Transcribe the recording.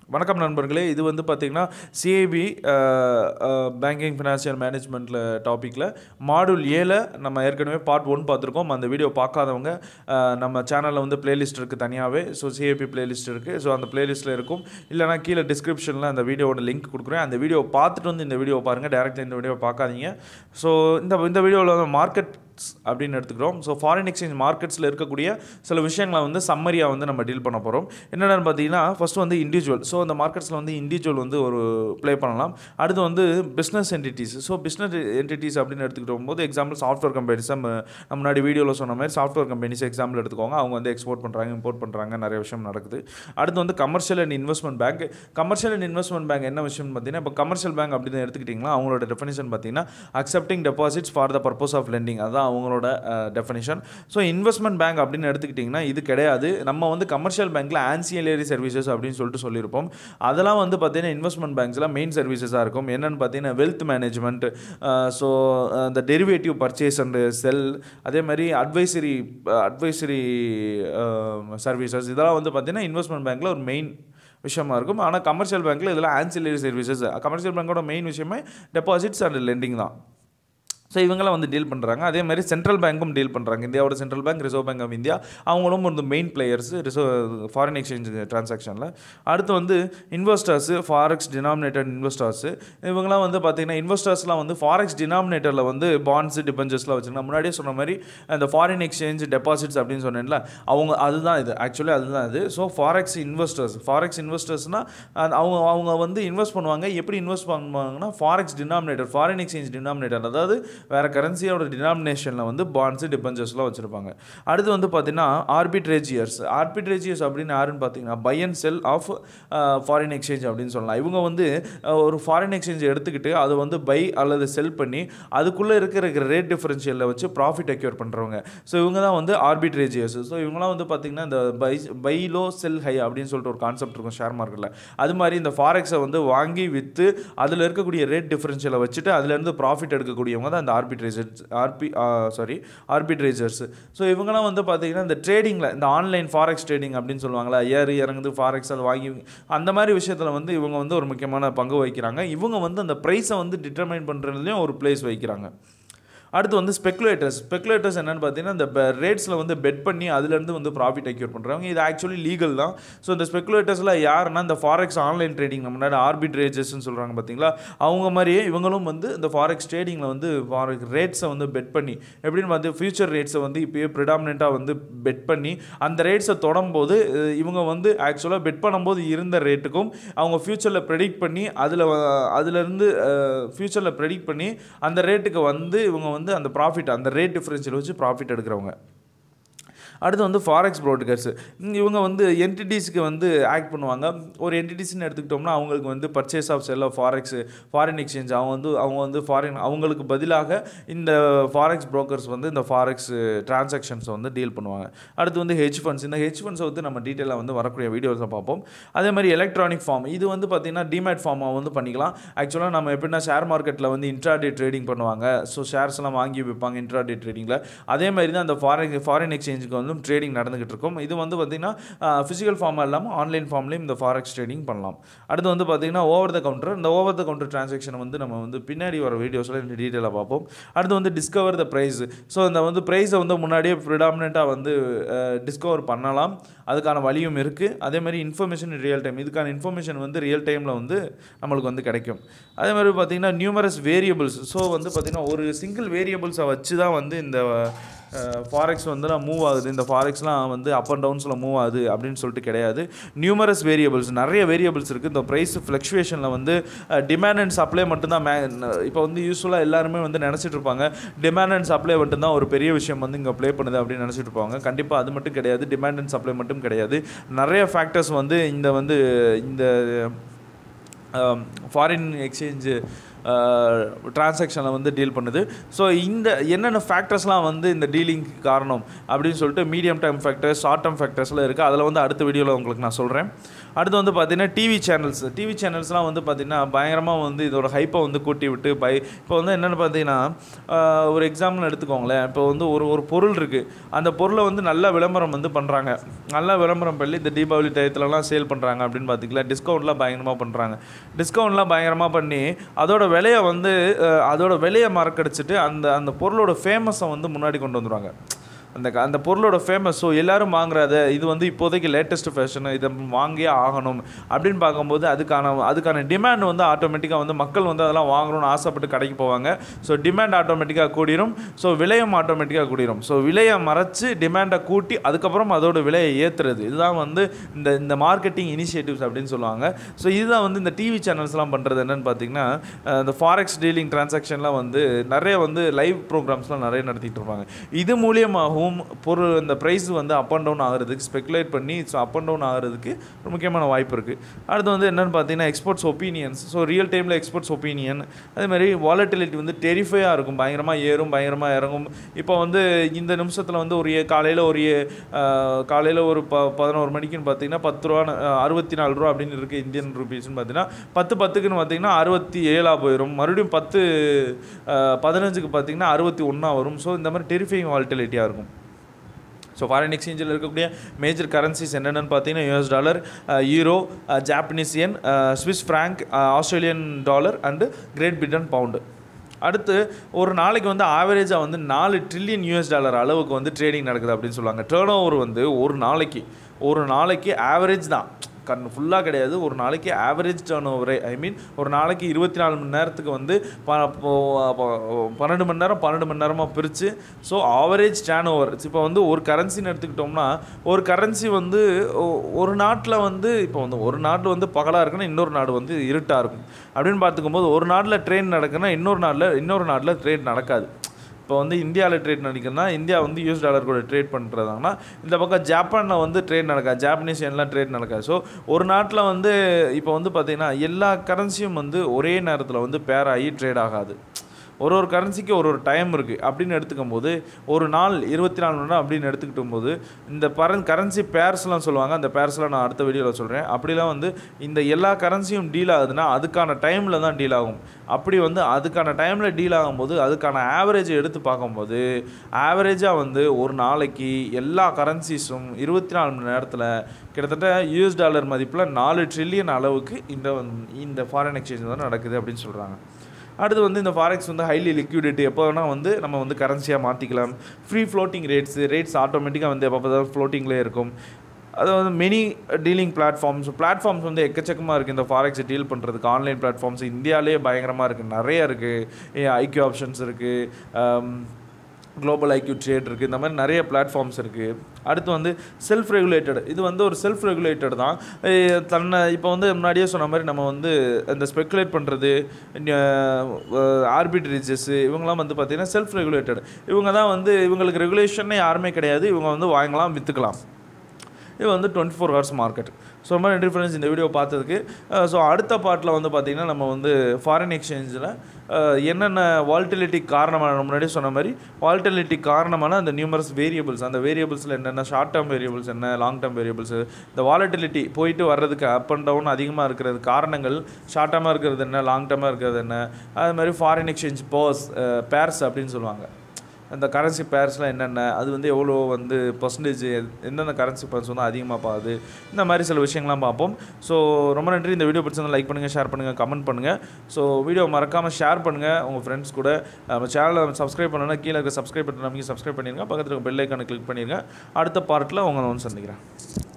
வணக்கம் நண்பர்களே இது வந்து பார்த்திங்கன்னா சிஏபி பேங்கிங் ஃபினான்ஷியல் மேனேஜ்மெண்ட்டில் டாப்பிக்கில் மாடுல் ஏல நம்ம ஏற்கனவே பார்ட் ஒன் பார்த்துருக்கோம் அந்த வீடியோ பார்க்காதவங்க அஹ், நம்ம சேனலில் வந்து பிளேலிஸ்ட் இருக்குது தனியாகவே ஸோ சிஏபி பிளேலிஸ்ட் இருக்குது ஸோ அந்த பிளேலிஸ்ட்டில் இருக்கும் இல்லைனா கீழே டிஸ்கிரிப்ஷனில் அந்த வீடியோவோட லிங்க் கொடுக்குறேன் அந்த வீடியோ பார்த்துட்டு வந்து இந்த வீடியோ பாருங்கள் டேரெக்டாக இந்த வீடியோ பார்க்காதீங்க ஸோ இந்த இந்த வீடியோவில் வந்து மார்க்கெட் அப்படின்னு எடுத்துக்கிறோம் ஸோ ஃபாரின் எக்ஸ்சேஞ்ச் மார்க்கெட்ஸில் இருக்கக்கூடிய சில விஷயங்களை வந்து சம்மரியாக வந்து நம்ம டீல் பண்ண போகிறோம் என்னென்னு பார்த்தீங்கன்னா ஃபஸ்ட்டு வந்து இண்டிவிஜுவல் ஸோ அந்த மார்க்கெட்ஸில் வந்து இண்டிவிஜுவல் வந்து ஒரு ப்ளே பண்ணலாம் அடுத்து வந்து business entities so business entities அப்படின்னு எடுத்துக்கிட்டு போது எக்ஸாம்பிள் சாஃப்ட்வேர் கம்பெனிஸ் நம்ம நம்ம முன்னாடி வீடியோவில் சொன்ன மாதிரி சாஃப்ட்வேர் கம்பெனிஸ் எக்ஸாம்பிள் எடுத்துக்கோங்க அவங்க வந்து எக்ஸ்போர்ட் பண்ணுறாங்க இம்போர்ட் பண்ணுறாங்க நிறைய விஷயம் நடக்குது அடுத்து வந்து commercial and investment bank commercial and investment bank என்ன விஷயம்னு பார்த்தீங்கன்னா இப்போ கமர்ஷியல் பேங்க் அப்படின்னு எடுத்துக்கிட்டிங்கன்னா அவங்களோட டெஃபினேஷன் பார்த்தீங்கன்னா accepting deposits for the purpose of lending அதான் அவங்களோட டெஃபினேஷன் ஸோ இன்வெஸ்ட்மெண்ட் பேங்க் அப்படின்னு எடுத்துக்கிட்டிங்கன்னா இது கிடையாது நம்ம வந்து கமர்ஷியல் பேங்க்கில் ஆன்சியலரி சர்வீசஸ் அப்படின்னு சொல்லிட்டு சொல்லியிருப்போம் அதெல்லாம் வந்து பார்த்தீங்கன்னா இன்வெஸ்ட்மெண்ட் பேங்க்ஸில் மெயின் சர்வீசஸாக இருக்கும் என்னென்னு பார்த்தீங்கன்னா வெல்த் மேனேஜ்மெண்ட் ஸோ இந்த டெரிவேட்டிவ் பர்ச்சேஸ் அண்ட் செல் அதே மாதிரி அட்வைசரி அட்வைசரி சர்வீசஸ் இதெல்லாம் வந்து பார்த்தீங்கன்னா இன்வெஸ்ட்மெண்ட் பேங்க்கில் ஒரு மெயின் விஷயமா இருக்கும் ஆனால் கமர்ஷியல் பேங்க்கில் இதெல்லாம் ஆன்சிலரி சர்வீசஸ் கமர்ஷியல் பேங்க்கோட மெயின் விஷயமே டெபாசிட்ஸ் அண்ட் லெண்டிங் தான் ஸோ இவங்களாம் வந்து டீல் பண்ணுறாங்க அதே மாதிரி சென்ட்ரல் பேங்க்கும் டீல் பண்ணுறாங்க இந்தியாவோட central bank reserve bank of India அவங்களும் ஒரு main players reserve foreign exchange ட்ரான்சாக்ஷனில் அடுத்து வந்து இன்வெஸ்டர்ஸு ஃபாரெக்ஸ் டினாமினேட்டட் இன்வெஸ்டர்ஸு இவங்களாம் வந்து பார்த்திங்கன்னா இன்வெஸ்டர்ஸ்லாம் வந்து ஃபாரெக்ஸ் டினாமினேட்டரில் வந்து பாண்ட்ஸு டிபெஞ்சர்ஸ்லாம் வச்சுருக்காங்க முன்னாடியே சொன்ன மாதிரி அந்த ஃபாரின் எக்ஸ்சேஞ்ச் டெபாசிட்ஸ் அப்படின்னு சொன்னேன்ல அவங்க அதுதான் இது ஆக்சுவலி அதுதான் இது ஸோ ஃபாரெக்ஸ் இன்வெஸ்டர்ஸ் ஃபாரெக்ஸ் இன்வெஸ்டர்ஸ்னால் அவங்க அவங்க வந்து இன்வெஸ்ட் பண்ணுவாங்க எப்படி இன்வெஸ்ட் பண்ணுவாங்கன்னா forex denominator foreign exchange denominator அதாவது வேறு கரன்சியோட டினாமினேஷனில் வந்து பாண்ட்ஸு டிபெஞ்சர்ஸ்லாம் வச்சுருப்பாங்க அடுத்து வந்து பார்த்தீங்கன்னா ஆர்பிட்ரேஜியர்ஸ் ஆர்பிட்ரேஜியர்ஸ் அப்படின்னு யாருன்னு பார்த்தீங்கன்னா buy and sell of foreign exchange அப்படின்னு சொல்லலாம் இவங்க வந்து அஹ், ஒரு ஃபாரின் எக்ஸ்சேஞ்ச் எடுத்துக்கிட்டு அதை வந்து பை அல்லது செல் பண்ணி அதுக்குள்ளே இருக்கிற ரேட் டிஃபரன்ஷியலில் வச்சு ப்ராஃபிட் அக்யூர் பண்ணுறவங்க ஸோ இவங்க தான் வந்து ஆர்பிட்ரேஜியர்ஸ் ஸோ இவங்களாம் வந்து பார்த்திங்கன்னா இந்த buy buy low sell high அப்படின்னு சொல்லிட்டு ஒரு கான்செப்ட் இருக்கும் ஷேர் மார்க்கெட்டில் அது மாதிரி இந்த ஃபாரெக்ஸை வந்து வாங்கி விற்று அதில் இருக்கக்கூடிய ரேட் டிஃபரன்ஷியலை வச்சுட்டு அதுலேருந்து ப்ராஃபிட் எடுக்கக்கூடியவங்க தான் இந்த arbitrageurs arbi sorry arbitrageurs so இவங்கலாம் வந்து பார்த்தீங்கன்னா இந்த ட்ரேடிங்கில் இந்த ஆன்லைன் ஃபாரெக்ஸ் ட்ரேடிங் அப்படின்னு சொல்லுவாங்களா ஏறு இறங்குது ஃபாரெக்ஸ் அதை வாங்கி அந்த மாதிரி விஷயத்தில் வந்து இவங்க வந்து ஒரு முக்கியமான பங்கு வகிக்கிறாங்க இவங்க வந்து அந்த ப்ரைஸை வந்து டிட்டர்மைன் பண்ணுறதுலையும் ஒரு பிளேஸ் வைக்கிறாங்க அடுத்து வந்து ஸ்பெக்குலேட்டர்ஸ் ஸ்பெக்குலேட்டர்ஸ் என்னென்னு பார்த்தீங்கன்னா இந்த ரேட்ஸில் வந்து பெட் பண்ணி அதுலேருந்து வந்து ப்ராஃபிட் அக்யூர் பண்ணுறாங்க இது ஆக்சுவலி லீகல் தான் ஸோ இந்த ஸ்பெக்குலேட்டர்ஸில் யாருன்னா இந்த ஃபாரெக்ஸ் ஆன்லைன் ட்ரேடிங் நம்ம முன்னாடி ஆர்பிட்ரேஜர்ஸ்னு சொல்கிறாங்க பார்த்தீங்களா அவங்க மாதிரியே இவங்களும் வந்து இந்த ஃபாரெக்ஸ் ட்ரேடிங்கில் வந்து ஃபாரெக்ஸ் ரேட்ஸை வந்து பெட் பண்ணி எப்படின்னு பார்த்து ஃபியூச்சர் ரேட்ஸை வந்து இப்போயே ப்ரிடாமினெண்ட்டாக வந்து பெட் பண்ணி அந்த ரேட்ஸை தொடரும்போது அஹ், இவங்க வந்து ஆக்சுவலாக பெட் பண்ணும்போது இருந்த ரேட்டுக்கும் அவங்க ஃப்யூச்சரில் ப்ரெடிக்ட் பண்ணி அதில் அதுலேருந்து ஃப்யூச்சரில் ப்ரெடிக்ட் பண்ணி அந்த ரேட்டுக்கு வந்து இவங்க வந்து அந்த ப்ராஃபிட் அந்த ரேட் டிஃப்ரென்ஷியல் வச்சு ப்ராஃபிட் எடுக்கிறவங்க அடுத்து வந்து ஃபாரெக்ஸ் ப்ரோக்கர்ஸ் இவங்க வந்து என்டிட்டிஸ்க்கு வந்து ஆக்ட் பண்ணுவாங்க ஒரு என்டிட்டிஸ்னு எடுத்துக்கிட்டோம்னா அவங்களுக்கு வந்து purchase of sell of forex foreign exchange அவங்க வந்து அவங்க வந்து ஃபாரின் அவங்களுக்கு பதிலாக இந்த ஃபாரெக்ஸ் புரோக்கர்ஸ் வந்து இந்த ஃபாரெக்ஸ் டிரான்சாக்ஷன்ஸை வந்து டீல் பண்ணுவாங்க அடுத்து வந்து ஹெச் ஃபண்ட்ஸ் இந்த ஹெச் ஃபண்ட்ஸை வந்து நம்ம டீட்டெயிலாக வந்து வரக்கூடிய வீடியோஸை பார்ப்போம் அதே மாதிரி எலக்ட்ரானிக் ஃபார்ம் இது வந்து பார்த்திங்கன்னா டிமேட் ஃபார்மாக வந்து பண்ணிக்கலாம் ஆக்சுவலாக நம்ம எப்படின்னா ஷேர் மார்க்கெட்டில் வந்து இன்ட்ராடே ட்ரேடிங் பண்ணுவாங்க ஸோ ஷேர்ஸ்லாம் வாங்கி விற்பாங்க இன்ட்ராடே ட்ரேடிங்கில் அதே மாதிரி தான் அந்த ஃபாரின் ஃபாரின் எக்ஸ்சேஞ்சுக்கு வந்து ட்ரேடிங் நடந்துகிட்டு இருக்கும் இது வந்து பார்த்திங்கன்னா ஃபிசிக்கல் ஃபார்மாக இல்லாமல் ஆன்லைன் ஃபார்ம்லேயும் இந்த ஃபாரெக்ஸ் ட்ரேடிங் பண்ணலாம் அடுத்து வந்து பார்த்திங்கன்னா ஓவர் த கவுண்டர் இந்த ஓவர் த கவுண்டர் டிரான்சாக்ஷனை வந்து நம்ம வந்து பின்னாடி வர வீடியோஸில் இந்த டீட்டெயிலாக பார்ப்போம் அடுத்து வந்து டிஸ்கவர் த ப்ரைஸ் ஸோ இந்த வந்து ப்ரைஸை வந்து முன்னாடியே ப்ரிடாமினண்ட்டாக வந்து டிஸ்கவர் பண்ணலாம் அதுக்கான வழியும் இருக்குது அதே மாதிரி இன்ஃபர்மேஷன் ரியல் டைம் இதுக்கான இன்ஃபர்மேஷன் வந்து ரியல் டைமில் வந்து நம்மளுக்கு வந்து கிடைக்கும் அதே மாதிரி பார்த்திங்கன்னா நியூமரஸ் வேரியபிள்ஸ் ஸோ வந்து பார்த்திங்கன்னா ஒரு சிங்கிள் வேரியபிள்ஸை வச்சு தான் வந்து இந்த ஃபாரெக்ஸ் வந்து மூவ் ஆகுது இந்த ஃபாரெக்ஸ்லாம் வந்து அப் அண்ட் டவுன்ஸில் மூவ் ஆகுது அப்படின்னு சொல்லிட்டு கிடையாது நியூமரஸ் வேரியபிள்ஸ் நிறைய வேரியபிள்ஸ் இருக்குது இந்த ப்ரைஸ் ஃப்ளக்சுவேஷனில் வந்து டிமாண்ட் அண்ட் சப்ளை மட்டும்தான் மே இப்போ வந்து யூஸ்ஃபுல்லாக எல்லாருமே வந்து நினச்சிட்டு இருப்பாங்க டிமாண்ட் அண்ட் சப்ளை மட்டும்தான் ஒரு பெரிய விஷயம் வந்து இங்கே ப்ளே பண்ணுது அப்படின்னு நினச்சிட்டு இருப்பாங்க கண்டிப்பாக அது மட்டும் கிடையாது டிமாண்ட் அண்ட் சப்ளை மட்டும் கிடையாது நிறைய ஃபேக்டர்ஸ் வந்து இந்த வந்து இந்த ஃபாரின் எக்ஸ்சேஞ்சு டிரான்சாக்ஷனை வந்து டீல் பண்ணுது ஸோ இந்த என்னென்ன ஃபேக்டர்ஸ்லாம் வந்து இந்த டீலிங்க்கு காரணம் அப்படின்னு சொல்லிட்டு medium time factors short time ஃபேக்டர்ஸ்லாம் இருக்குது அதில் வந்து அடுத்த வீடியோவில் உங்களுக்கு நான் சொல்கிறேன் அடுத்து வந்து பார்த்தீங்கன்னா டிவி சேனல்ஸ் டிவி சேனல்ஸ்லாம் வந்து பார்த்திங்கன்னா பயங்கரமாக வந்து இதோட ஹைப்பை வந்து கூட்டி விட்டு பை இப்போ வந்து என்னென்னு பார்த்தீங்கன்னா ஆஹ், ஒரு எக்ஸாம்பிள் எடுத்துக்கோங்களேன் இப்போ வந்து ஒரு ஒரு பொருள் இருக்குது அந்த பொருளை வந்து நல்ல விளம்பரம் வந்து பண்ணுறாங்க நல்ல விளம்பரம் பண்ணி இந்த தீபாவளி டயத்துலலாம் சேல் பண்ணுறாங்க அப்படின்னு பார்த்தீங்களா டிஸ்கவுண்ட்லாம் பயங்கரமாக பண்ணுறாங்க டிஸ்கவுண்ட்லாம் பயங்கரமாக பண்ணி அதோட விலையை வந்து ஆஹ், அதோட விலையை மறக்கடிச்சிட்டு அந்த அந்த பொருளோட ஃபேமஸை வந்து முன்னாடி கொண்டு வந்துருவாங்க அந்த க- அந்த பொருளோட ஃபேமஸ் ஸோ எல்லாரும் வாங்குறத இது வந்து இப்போதைக்கு லேட்டஸ்ட் ஃபேஷனு இதை வாங்கியே ஆகணும் அப்படின்னு பார்க்கும்போது அதுக்கான அதுக்கான டிமாண்ட் வந்து ஆட்டோமேட்டிக்காக வந்து மக்கள் வந்து அதெல்லாம் வாங்கணும்னு ஆசைப்பட்டு கடைக்கு போவாங்க ஸோ டிமாண்ட் ஆட்டோமேட்டிக்காக கூடிரும் ஸோ விலையும் ஆட்டோமேட்டிக்காக கூடிரும் ஸோ விலையை மறைச்சு டிமாண்டை கூட்டி அதுக்கப்புறம் அதோட விலையை ஏற்றுறது இதுதான் வந்து இந்த இந்த மார்க்கெட்டிங் இனிஷியேட்டிவ்ஸ் அப்படின்னு சொல்லுவாங்க ஸோ இதுதான் வந்து இந்த டிவி சேனல்ஸ்லாம் பண்ணுறது என்னன்னு பார்த்தீங்கன்னா அஹ், இந்த ஃபாரெக்ஸ் டீலிங் டிரான்சாக்ஷன்லாம் வந்து நிறைய வந்து லைவ் ப்ரோக்ராம்ஸ்லாம் நிறைய நடத்திட்டு இருப்பாங்க இது மூலியமாகவும் பொருள் இந்த ப்ரைஸ் வந்து அப் அண்ட் டவுன் ஆகிறதுக்கு ஸ்பெகுலேட் பண்ணி ஸோ அப் அண்ட் டவுன் ஆகிறதுக்கு ஒரு முக்கியமான வாய்ப்பு இருக்குது அடுத்து வந்து என்னென்னு பார்த்தீங்கன்னா எக்ஸ்போர்ட்ஸ் ஒப்பீனியன்ஸ் ஸோ ரியல் டைமில் எக்ஸ்போர்ட்ஸ் ஒப்பீனியன் அதே மாதிரி வாலட்டிலிட்டி வந்து டெரிஃபையாக இருக்கும் பயங்கரமாக ஏறும் பயங்கரமாக இறங்கும் இப்போ வந்து இந்த நிமிஷத்தில் வந்து ஒரு காலையில் ஒரு காலையில் ஒரு ப பதினோரு மணிக்குன்னு பார்த்தீங்கன்னா பத்து ரூபா அறுபத்தி நாலு ரூபா அப்படின்னு இருக்குது இந்தியன் ருபீஸ்னு பார்த்தீங்கன்னா பத்து பத்துக்குன்னு பார்த்தீங்கன்னா அறுபத்தி ஏழாக போயிடும் மறுபடியும் பத்து அஹ், பதினஞ்சுக்கு பார்த்தீங்கன்னா அறுபத்தி ஒன்றா வரும் ஸோ இந்த மாதிரி டெரிஃபைங் வாலட்டிலிட்டியாக இருக்கும் ஸோ ஃபாரின் எக்ஸ்சேஞ்சில் இருக்கக்கூடிய மேஜர் கரன்சிஸ் என்னென்னு பார்த்தீங்கன்னா US dollar Euro Japanese yen Swiss franc Australian dollar and Great Britain pound அடுத்து ஒரு நாளைக்கு வந்து ஆவரேஜாக வந்து நாலு ட்ரில்லியன் யூஎஸ் டாலர் அளவுக்கு வந்து ட்ரேடிங் நடக்குது அப்படின்னு சொல்லுவாங்க டேர்ன் ஓவர் வந்து ஒரு நாளைக்கு ஒரு நாளைக்கு ஆவரேஜ் தான் கண் ஃபுல்லாக கிடையாது ஒரு நாளைக்கு ஆவரேஜ் டேர்ன் ஓவரே ஐ மீன் ஒரு நாளைக்கு இருபத்தி நாலு மணி நேரத்துக்கு வந்து ப போ- ப- பன்னெண்டு மணி நேரம் பன்னெண்டு மணி நேரமாக பிரித்து ஸோ ஆவரேஜ் டேர்ன் ஓவர் இப்போ வந்து ஒரு கரன்சின்னு எடுத்துக்கிட்டோம்னா ஒரு கரன்சி வந்து ஒ- ஒரு நாட்டில் வந்து இப்போ வந்து ஒரு நாட்டில் வந்து பகலாக இருக்குன்னா இன்னொரு நாடு வந்து இருட்டாக இருக்கும் அப்படின்னு பார்த்துக்கும் போது ஒரு நாட்டில் ட்ரெயின் நடக்குன்னா இன்னொரு நாட்டில் இன்னொரு நாட்டில் ட்ரெயின் நடக்காது இப்போ வந்து இந்தியாவில் ட்ரேட் நடக்குதுன்னா இந்தியா வந்து யூஎஸ் டாலர் கூட ட்ரேட் பண்ணுறதாங்கன்னா இந்த பக்கம் ஜப்பானில் வந்து ட்ரேட் நடக்காது ஜாப்பனீஸ் எல்லாம் ட்ரேட் நடக்காது ஸோ ஒரு நாட்டில் வந்து இப்போ வந்து பார்த்திங்கன்னா எல்லா கரன்சியும் வந்து ஒரே நேரத்தில் வந்து பேர் ஆகி ட்ரேட் ஆகாது ஒரு ஒரு கரன்சிக்கு ஒரு ஒரு டைம் இருக்குது அப்படின்னு எடுத்துக்கும் போது ஒரு நாள் இருபத்தி நாலு மணி நேரம் அப்படின்னு எடுத்துக்கிட்டும் போது இந்த பரன் கரன்சி பேர்ஸ்லாம் சொல்லுவாங்க அந்த பேர்ஸ்லாம் நான் அடுத்த வீடியோவில் சொல்கிறேன் அப்படிலாம் வந்து இந்த எல்லா கரன்சியும் டீல் ஆகுதுன்னா அதுக்கான டைமில் தான் டீல் ஆகும் அப்படி வந்து அதுக்கான டைமில் டீல் ஆகும்போது அதுக்கான ஆவரேஜ் எடுத்து பார்க்கும்போது ஆவரேஜாக வந்து ஒரு நாளைக்கு எல்லா கரன்சிஸும் இருபத்தி நாலு மணி நேரத்தில் கிட்டத்தட்ட யூஎஸ் டாலர் மதிப்பில் நாலு ட்ரில்லியன் அளவுக்கு இந்த வந்து- இந்த ஃபாரின் எக்ஸ்சேஞ்ச் வந்து நடக்குது அப்படின்னு சொல்கிறாங்க அடுத்து வந்து இந்த ஃபாரெக்ஸ் வந்து ஹைலி லிக்விடிட்டி எப்போ வேணால் வந்து நம்ம வந்து கரன்சியாக மாற்றிக்கலாம் ஃப்ரீ ஃப்ளோட்டிங் ரேட்ஸ் ரேட்ஸ் ஆட்டோமேட்டிக்காக வந்து எப்போ தான் ஃப்ளோட்டிங்லேயே இருக்கும் அது வந்து மெனி டீலிங் பிளாட்ஃபார்ம்ஸ் பிளாட்ஃபார்ம்ஸ் வந்து எக்கச்சக்கமாக இருக்குது இந்த ஃபாரெக்ஸை டீல் பண்ணுறதுக்கு ஆன்லைன் பிளாட்ஃபார்ம்ஸ் இந்தியாவிலேயே பயங்கரமாக இருக்குது நிறைய இருக்குது ஐக்யூ ஆப்ஷன்ஸ் இருக்குது குளோபல் ஐக்யூ ட்ரேட் இருக்குது இந்த மாதிரி நிறைய பிளாட்ஃபார்ம்ஸ் இருக்குது அடுத்து வந்து செல்ஃப் ரெகுலேட்டட் இது வந்து ஒரு செல்ஃப் ரெகுலேட்டட் தான் அஹ் தன்னை இப்போ வந்து முன்னாடியே சொன்ன மாதிரி நம்ம வந்து இந்த ஸ்பெக்குலேட் பண்ணுறது ஆர்பிட்ரேஜஸ் இவங்கெல்லாம் வந்து பார்த்திங்கன்னா செல்ஃப் ரெகுலேட்டட் இவங்க தான் வந்து இவங்களுக்கு ரெகுலேஷனே யாருமே கிடையாது இவங்க வந்து வாங்கலாம் விற்றுக்கலாம் இது வந்து twenty four hours market so ரொம்ப நன்றி ஃப்ரெண்ட்ஸ் இந்த வீடியோ பார்த்ததுக்கு ஸோ அடுத்த பார்ட்டில் வந்து பார்த்திங்கன்னா நம்ம வந்து ஃபாரின் எக்ஸ்சேஞ்சில் என்னென்ன வால்டிலிட்டி காரணமான நான் முன்னாடியே சொன்ன மாதிரி வால்டிலிட்டி காரணமான அந்த நியூமரஸ் வேரியபிள்ஸ் அந்த வேரியபிள்ஸில் என்னென்ன ஷார்ட் டேர்ம் வேரியபிள்ஸ் என்ன லாங் டேர்ம் வேரியபிள்ஸ் இந்த வாலட்டிலிட்டி போயிட்டு வர்றதுக்கு அப் அண்ட் டவுன் அதிகமாக இருக்கிறது காரணங்கள் ஷார்ட் டேர்மாக இருக்கிறது என்ன லாங் டேர்மாக இருக்கிறது என்ன அது மாதிரி ஃபாரின் எக்ஸ்சேஞ்ச் பர்ஸ் பேர்ஸ் அப்படின்னு சொல்லுவாங்க அந்த கரன்சி பேர்ஸ்லாம் என்னென்ன அது வந்து எவ்வளோ வந்து பர்சன்டேஜ் எந்தெந்த கரன்சி பேர்ஸ் வந்து அதிகமாக பாகுது இந்த மாதிரி சில விஷயங்கள்லாம் பார்ப்போம் ஸோ ரொம்ப நன்றி இந்த வீடியோ பிடிச்சிருந்தா லைக் பண்ணுங்கள் ஷேர் பண்ணுங்கள் கமெண்ட் பண்ணுங்கள் ஸோ வீடியோ மறக்காமல் ஷேர் பண்ணுங்கள் உங்கள் ஃப்ரெண்ட்ஸ் கூட நம்ம சேனலை சப்ஸ்கிரைப் பண்ணணும்னா கீழே இருக்க சப்ஸ்கிரைப் பட்டன் நமக்கு சப்ஸ்கிரைப் பண்ணிடுங்க பக்கத்தில் இருக்க பெல் ஐக்கானை கிளிக் பண்ணிடுங்க அடுத்த பார்ட்டில் உங்களை வந்து சந்திக்கிறேன்